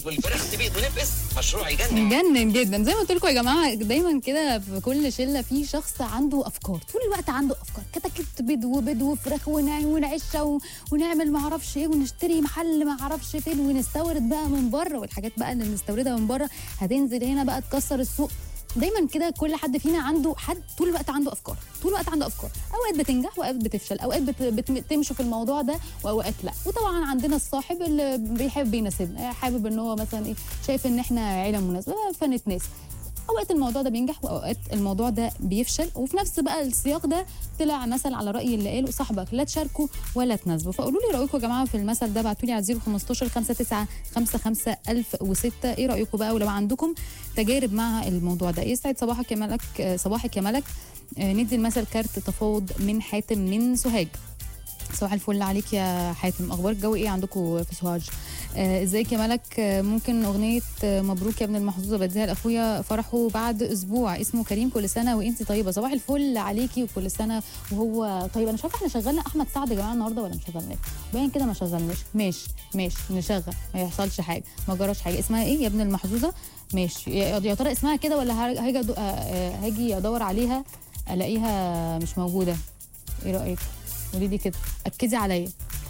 والفراخ تبيض ونفقس مشروع يجنن مجنن جدا زي ما قلت لكم يا جماعه دايما كده في كل شله في شخص عنده افكار طول الوقت عنده افكار كتاكيت بيض وبيض وفراخ ونع- ونعشة و- ونعمل ما اعرفش ايه ونشتري محل ما اعرفش فين ونستورد بقى من بره والحاجات بقى اللي بنستوردها من بره هتنزل هنا بقى تكسر السوق دايما كده كل حد فينا عنده حد طول الوقت عنده افكار طول الوقت عنده افكار اوقات بتنجح واوقات بتفشل اوقات بت... بت... بتمشوا في الموضوع ده واوقات لا وطبعا عندنا الصاحب اللي بيحب يناسبنا حابب ان هو مثلا ايه شايف ان احنا عيله مناسبه فنتناسب اوقات الموضوع ده بينجح واوقات الموضوع ده بيفشل وفي نفس بقى السياق ده طلع مثل على راي اللي قاله صاحبك لا تشاركوا ولا تناسبوا فقولوا لي رايكم يا جماعه في المثل ده ابعتوا لي على 015 59 55 1006 ايه رايكم بقى ولو عندكم تجارب مع الموضوع ده يسعد صباحك يا ملك آه، صباحك يا ملك آه، ندي المثل كارت تفاوض من حاتم من سوهاج صباح الفل عليك يا حاتم اخبار الجو ايه عندكم في سوهاج آه، ازيك يا ملك آه، ممكن اغنيه آه، مبروك يا ابن المحظوظه بديها لاخويا فرحه بعد اسبوع اسمه كريم كل سنه وانت طيبه صباح الفل عليكي وكل سنه وهو طيب انا مش عارفه احنا شغلنا احمد سعد يا جماعه النهارده ولا مش شغلناه باين كده ما شغلناش ماشي ماشي نشغل ما يحصلش حاجه ما جراش حاجه اسمها ايه يا ابن المحظوظه ماشي يا يا ترى اسمها كده ولا هاجي أدو- آه، آه، هاجي ادور عليها الاقيها مش موجوده ايه رايك قولي لي كده اكدي عليا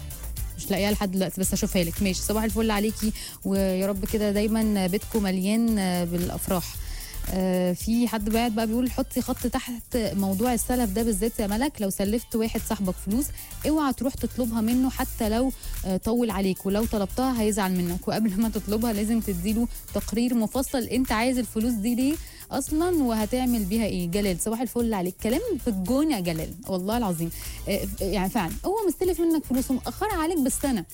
مش لاقيها لحد دلوقتي بس اشوفها لك ماشي صباح الفل عليكي ويا رب كده دايما بيتكم مليان بالافراح آه، في حد بعد بقى بيقول حطي خط تحت موضوع السلف ده بالذات يا ملك لو سلفت واحد صاحبك فلوس اوعى تروح تطلبها منه حتى لو آه، طول عليك ولو طلبتها هيزعل منك وقبل ما تطلبها لازم تديله تقرير مفصل انت عايز الفلوس دي ليه اصلا وهتعمل بيها ايه جلال صباح الفل عليك كلام في الجون يا جلال والله العظيم آه، يعني فعلا هو مستلف منك فلوس ومأخرة عليك بالسنه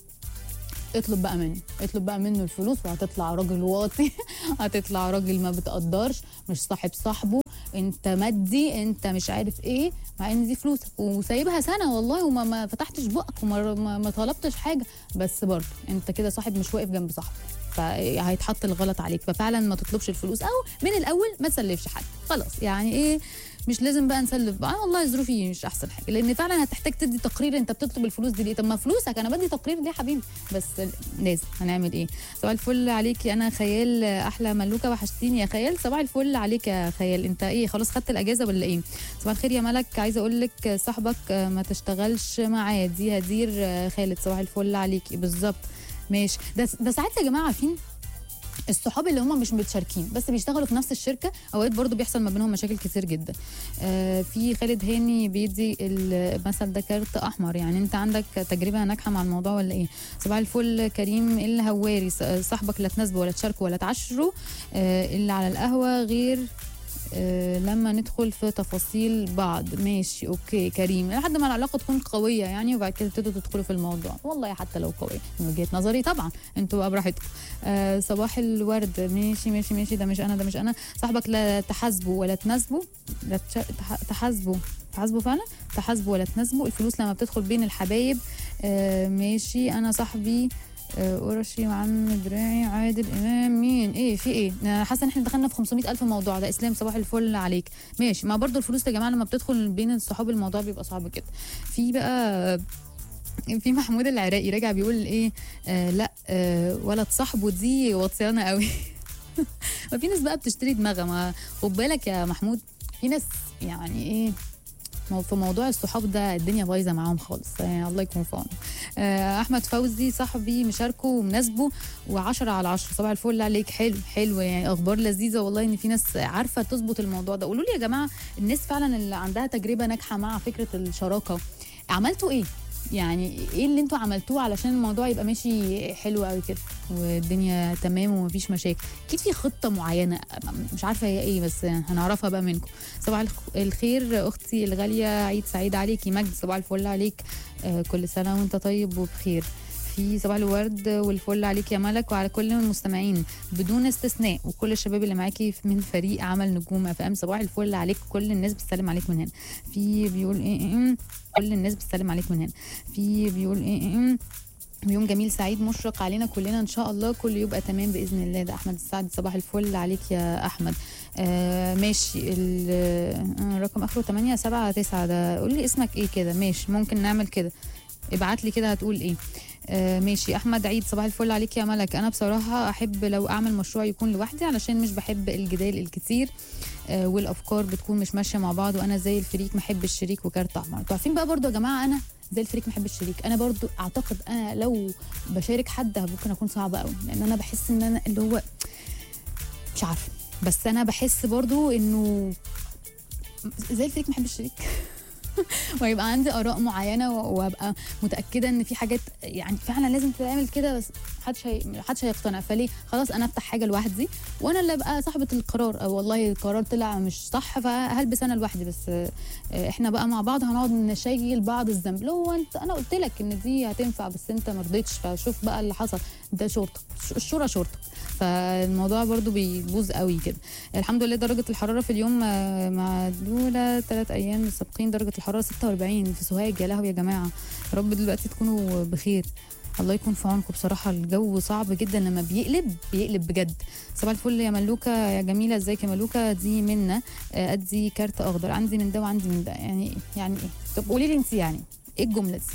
اطلب بقى منه اطلب بقى منه الفلوس وهتطلع راجل واطي هتطلع راجل ما بتقدرش مش صاحب صاحبه انت مادي انت مش عارف ايه مع ان دي فلوسك وسايبها سنه والله وما ما فتحتش بقك وما ما, ما طلبتش حاجه بس برضه انت كده صاحب مش واقف جنب صاحبه فهيتحط الغلط عليك ففعلا ما تطلبش الفلوس او من الاول ما تسلفش حد خلاص يعني ايه مش لازم بقى نسلف بقى والله ظروفي مش احسن حاجه لان فعلا هتحتاج تدي تقرير انت بتطلب الفلوس دي ليه طب ما فلوسك انا بدي تقرير ليه يا حبيبي بس لازم هنعمل ايه صباح الفل عليكي انا خيال احلى ملوكه وحشتيني يا خيال صباح الفل عليك يا خيال انت ايه خلاص خدت الاجازه ولا ايه صباح الخير يا ملك عايزه اقول لك صاحبك ما تشتغلش معاه دي هدير خالد صباح الفل عليكي بالظبط ماشي ده ده ساعات يا جماعه عارفين الصحاب اللي هم مش متشاركين بس بيشتغلوا في نفس الشركه اوقات برضو بيحصل ما بينهم مشاكل كتير جدا آه في خالد هاني بيدي المثل ده كارت احمر يعني انت عندك تجربه ناجحه مع الموضوع ولا ايه صباح الفل كريم الهواري صاحبك لا تناسبه ولا تشاركه ولا تعشره آه اللي على القهوه غير آه لما ندخل في تفاصيل بعض ماشي اوكي كريم لحد ما العلاقه تكون قويه يعني وبعد كده تبتدوا تدخلوا في الموضوع والله حتى لو قويه من وجهه نظري طبعا انتوا بقى براحتكم آه صباح الورد ماشي ماشي ماشي ده مش انا ده مش انا صاحبك لا تحاسبه ولا تناسبه لا تش... تحاسبه تحاسبه فعلا تحاسبه ولا تناسبه الفلوس لما بتدخل بين الحبايب آه ماشي انا صاحبي قرشي وعم دراعي عادل امام مين ايه في ايه انا حاسه ان احنا دخلنا في 500 الف موضوع ده اسلام صباح الفل عليك ماشي ما برضو الفلوس يا جماعه لما بتدخل بين الصحاب الموضوع بيبقى صعب كده في بقى في محمود العراقي راجع بيقول ايه آه لا آه ولد صاحبه دي وطيانه قوي ما في ناس بقى بتشتري دماغها ما خد بالك يا محمود في ناس يعني ايه في موضوع الصحاب ده الدنيا بايظه معاهم خالص يعني الله يكون في عونه آه احمد فوزي صاحبي مشاركه ومناسبه و10 على 10 صباح الفل عليك حلو حلو يعني اخبار لذيذه والله ان في ناس عارفه تظبط الموضوع ده قولوا لي يا جماعه الناس فعلا اللي عندها تجربه ناجحه مع فكره الشراكه عملتوا ايه يعني ايه اللي انتوا عملتوه علشان الموضوع يبقى ماشي حلو قوي كده والدنيا تمام ومفيش مشاكل اكيد في خطه معينه مش عارفه هي ايه بس هنعرفها بقى منكم صباح الخير اختي الغاليه عيد سعيد عليكي مجد صباح الفل عليك آه كل سنه وانت طيب وبخير في صباح الورد والفل عليك يا ملك وعلى كل المستمعين بدون استثناء وكل الشباب اللي معاكي من فريق عمل نجوم اف ام صباح الفل عليك كل الناس بتسلم عليك من هنا في بيقول ايه, إيه كل الناس بتسلم عليك من هنا في بيقول ايه, إيه يوم جميل سعيد مشرق علينا كلنا ان شاء الله كل يبقى تمام باذن الله ده احمد السعد صباح الفل عليك يا احمد آه ماشي الرقم اخره 8 7 9 ده قول لي اسمك ايه كده ماشي ممكن نعمل كده ابعت لي كده هتقول ايه آه ماشي احمد عيد صباح الفل عليك يا ملك انا بصراحه احب لو اعمل مشروع يكون لوحدي علشان مش بحب الجدال الكتير آه والافكار بتكون مش ماشيه مع بعض وانا زي الفريق ما احب الشريك وكارت احمر انتوا عارفين بقى برضو يا جماعه انا زي الفريق ما احب الشريك انا برضو اعتقد انا لو بشارك حد ممكن اكون صعبه قوي لان انا بحس ان انا اللي هو مش عارفه بس انا بحس برضو انه زي الفريق ما احب الشريك ويبقى عندي اراء معينه و- وابقى متاكده ان في حاجات يعني فعلا لازم تتعمل كده بس محدش هي... محدش هيقتنع فليه خلاص انا افتح حاجه لوحدي وانا اللي ابقى صاحبه القرار أو والله القرار طلع مش صح فهلبس انا لوحدي بس آه، احنا بقى مع بعض هنقعد نشيل بعض الذنب لو هو انت انا قلت لك ان دي هتنفع بس انت ما رضيتش فشوف بقى اللي حصل ده شرطك الشورى شرطك فالموضوع برضو بيبوظ قوي كده الحمد لله درجة الحرارة في اليوم آه، معدولة ثلاث أيام السابقين درجة الحرارة 46 في سوهاج يا لهوي يا جماعة يا رب دلوقتي تكونوا بخير الله يكون في عونكم بصراحة الجو صعب جدا لما بيقلب بيقلب بجد صباح الفل يا ملوكة يا جميلة ازيك يا ملوكة دي منا آه، ادي كارت اخضر عندي من ده وعندي من ده يعني يعني ايه طب قولي لي انت يعني ايه الجملة دي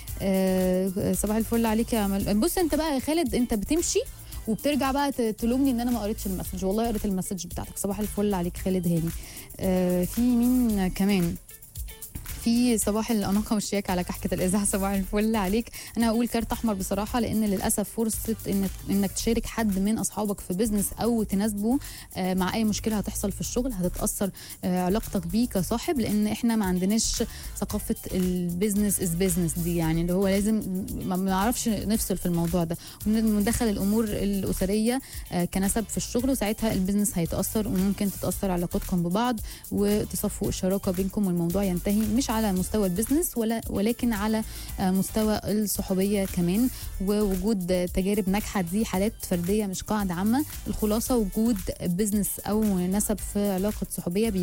آه، صباح الفل عليك يا مل... بص انت بقى يا خالد انت بتمشي وبترجع بقى ت- تلومني ان انا ما قريتش المسج والله قريت المسج بتاعتك صباح الفل عليك خالد هاني آه في مين كمان في صباح الاناقه والشياكه على كحكه الاذاعه صباح الفل عليك انا هقول كارت احمر بصراحه لان للاسف فرصه انك انك تشارك حد من اصحابك في بيزنس او تناسبه آه، مع اي مشكله هتحصل في الشغل هتتاثر آه، علاقتك بيه كصاحب لان احنا ما عندناش ثقافه البيزنس از بيزنس دي يعني اللي هو لازم ما بنعرفش نفصل في الموضوع ده وندخل الامور الاسريه آه، كنسب في الشغل وساعتها البيزنس هيتاثر وممكن تتاثر علاقتكم ببعض وتصفوا الشراكه بينكم والموضوع ينتهي مش على مستوى البيزنس ولا ولكن على آه، مستوى الصحوبيه كمان ووجود آه، تجارب ناجحه دي حالات فرديه مش قاعده عامه الخلاصه وجود بيزنس او نسب في علاقه صحوبيه